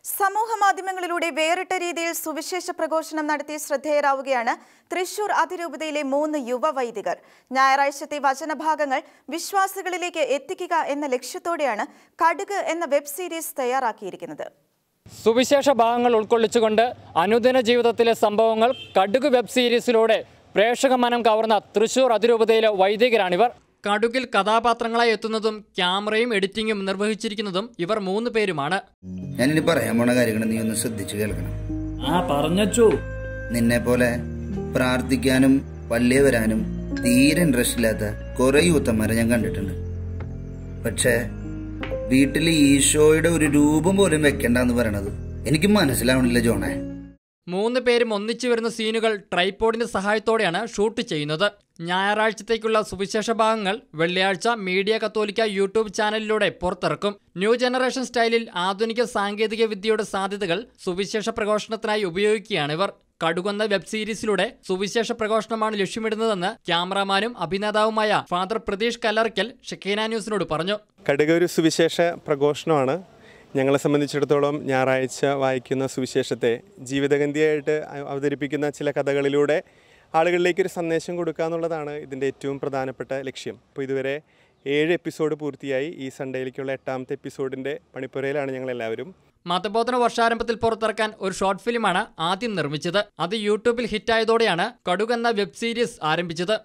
സമൂഹ മാധ്യമങ്ങളിലൂടെ വേറിട്ട രീതിയിൽ സുവിശേഷ പ്രഘോഷണം നടത്തി ശ്രദ്ധേയരാവുകയാണ് തൃശൂർ അതിരൂപതയിലെ മൂന്ന് യുവ വൈദികർ ഞായറാഴ്ചത്തെ വചനഭാഗങ്ങൾ വിശ്വാസികളിലേക്ക് എത്തിക്കുക എന്ന ലക്ഷ്യത്തോടെയാണ് കടുക് എന്ന വെബ് സീരീസ് തയ്യാറാക്കിയിരിക്കുന്നത് സുവിശേഷ ഭാഗങ്ങൾ ഉൾക്കൊള്ളിച്ചുകൊണ്ട് അനുദിന ജീവിതത്തിലെ സംഭവങ്ങൾ കടുക് വെബ് സീരീസിലൂടെ പ്രേക്ഷക മനം കവർന്ന തൃശൂർ അതിരൂപതയിലെ വൈദികരാണിവർ കടുകിൽ കഥാപാത്രങ്ങളായി എത്തുന്നതും ക്യാമറയും എഡിറ്റിംഗും നിർവഹിച്ചിരിക്കുന്നതും ഇവർ മൂന്ന് പേരുമാണ് ഞാനിനി പറയാൻ പോണ കാര്യങ്ങൾ നീ ഒന്ന് ശ്രദ്ധിച്ചു കേൾക്കണം ആ പറഞ്ഞച്ചു നിന്നെ പോലെ പ്രാർത്ഥിക്കാനും പള്ളിയെ വരാനും തീരെ ഇൻട്രസ്റ്റ് ഇല്ലാത്ത കുറെ യൂത്തന്മാരെ ഞാൻ കണ്ടിട്ടുണ്ട് പക്ഷേ വീട്ടിൽ ഈശോയുടെ ഒരു രൂപം പോലും വെക്കണ്ടെന്ന് പറയണത് എനിക്ക് മനസ്സിലാവണില്ല ജോണേ മൂന്ന് പേരും ഒന്നിച്ചു വരുന്ന സീനുകൾ ട്രൈപോഡിന്റെ സഹായത്തോടെയാണ് ഷൂട്ട് ചെയ്യുന്നത് ഞായറാഴ്ചത്തേക്കുള്ള സുവിശേഷ ഭാഗങ്ങൾ വെള്ളിയാഴ്ച മീഡിയ കത്തോലിക്ക യൂട്യൂബ് ചാനലിലൂടെ പുറത്തിറക്കും ന്യൂ ജനറേഷൻ സ്റ്റൈലിൽ ആധുനിക സാങ്കേതിക വിദ്യയുടെ സാധ്യതകൾ സുവിശേഷ പ്രഘോഷണത്തിനായി ഉപയോഗിക്കുകയാണ് ഇവർ കടുകൊന്ന വെബ് സീരീസിലൂടെ സുവിശേഷ പ്രഘോഷണമാണ് ലക്ഷ്യമിടുന്നതെന്ന് ക്യാമറാമാനും അഭിനേതാവുമായ ഫാദർ പ്രതീഷ് കല്ലറയ്ക്കൽ ഷെക്കീന ന്യൂസിനോട് പറഞ്ഞു കടുക ഒരു സുവിശേഷ പ്രഘോഷണമാണ് ഞങ്ങളെ സംബന്ധിച്ചിടത്തോളം ഞായറാഴ്ച വായിക്കുന്ന സുവിശേഷത്തെ ജീവിതഗന്ധിയായിട്ട് അ- അവതരിപ്പിക്കുന്ന ചില കഥകളിലൂടെ ആളുകളിലേക്ക് ഒരു സന്ദേശം കൊടുക്കുക എന്നുള്ളതാണ് ഇതിൻ്റെ ഏറ്റവും പ്രധാനപ്പെട്ട ലക്ഷ്യം അപ്പോൾ ഇതുവരെ ഏഴ് എപ്പിസോഡ് പൂർത്തിയായി ഈ സൺഡേയിലേക്കുള്ള എട്ടാമത്തെ എപ്പിസോഡിൻ്റെ പണിപ്പുരയിലാണ് ഞങ്ങളെല്ലാവരും മതബോധന വർഷാരംഭത്തിൽ പുറത്തിറക്കാൻ ഒരു ഷോർട്ട് ഫിലിമാണ് ആദ്യം നിർമ്മിച്ചത് അത് യൂട്യൂബിൽ ഹിറ്റായതോടെയാണ് കടുക് എന്ന വെബ് സീരീസ് ആരംഭിച്ചത്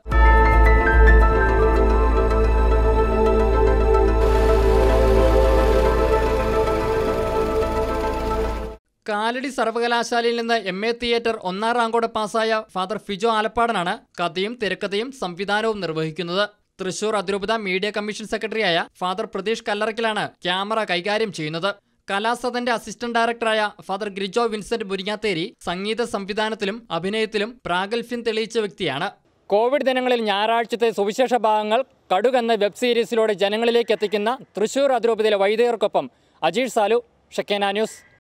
കാലടി സർവകലാശാലയിൽ നിന്ന് എം എ തിയേറ്റർ ഒന്നാം റാങ്കോടെ പാസ്സായ ഫാദർ ഫിജോ ആലപ്പാടനാണ് കഥയും തിരക്കഥയും സംവിധാനവും നിർവഹിക്കുന്നത് തൃശൂർ അതിരൂപത മീഡിയ കമ്മീഷൻ സെക്രട്ടറിയായ ഫാദർ പ്രതീഷ് കല്ലറക്കിലാണ് ക്യാമറ കൈകാര്യം ചെയ്യുന്നത് കലാസദന്റെ അസിസ്റ്റന്റ് ഡയറക്ടറായ ഫാദർ ഗ്രിജോ വിൻസെന്റ് മുരിങ്ങാത്തേരി സംഗീത സംവിധാനത്തിലും അഭിനയത്തിലും പ്രാഗൽഭ്യം തെളിയിച്ച വ്യക്തിയാണ് കോവിഡ് ദിനങ്ങളിൽ ഞായറാഴ്ചത്തെ സുവിശേഷ ഭാഗങ്ങൾ കടുക് എന്ന വെബ് സീരീസിലൂടെ ജനങ്ങളിലേക്ക് എത്തിക്കുന്ന തൃശൂർ അതിരൂപതയിലെ വൈദികർക്കൊപ്പം അജീഷ് സാലു ഷക്കേന ന്യൂസ്